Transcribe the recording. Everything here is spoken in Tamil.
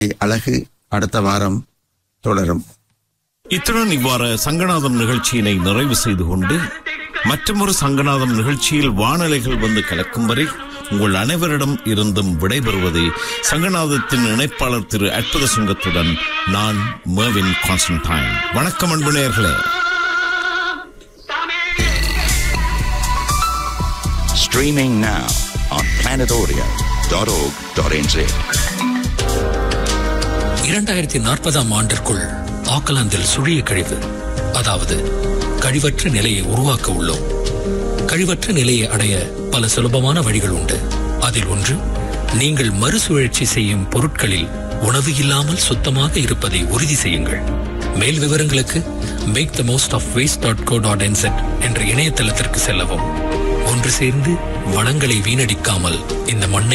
அழகு அடுத்த வாரம் தொடரும் இத்துடன் இவ்வாறு சங்கநாதம் நிகழ்ச்சியினை நிறைவு செய்து கொண்டு மற்றொரு சங்கநாதம் நிகழ்ச்சியில் வானலைகள் வந்து கலக்கும் வரை உங்கள் அனைவரிடம் இருந்தும் விடைபெறுவது சங்கநாதத்தின் இணைப்பாளர் திரு அற்புத சிங்கத்துடன் நான் மேவின் கான்ஸ்டன்டைன் வணக்கம் அன்பு நேயர்களே Streaming now on planetaudio.org.nz. இரண்டாயிரத்தி நாற்பதாம் ஆண்டிற்குள் ஆக்கலாந்தில் சுழிய கழிவு அதாவது கழிவற்ற நிலையை உருவாக்க உள்ளோம் கழிவற்ற நிலையை அடைய பல சுலபமான வழிகள் உண்டு அதில் ஒன்று நீங்கள் மறுசுழற்சி செய்யும் பொருட்களில் உணவு இல்லாமல் சுத்தமாக இருப்பதை உறுதி செய்யுங்கள் மேல் விவரங்களுக்கு make the most of waste dot go dot என்ற இணையதளத்திற்கு செல்லவும் ஒன்று சேர்ந்து வளங்களை வீணடிக்காமல் இந்த மண்ணை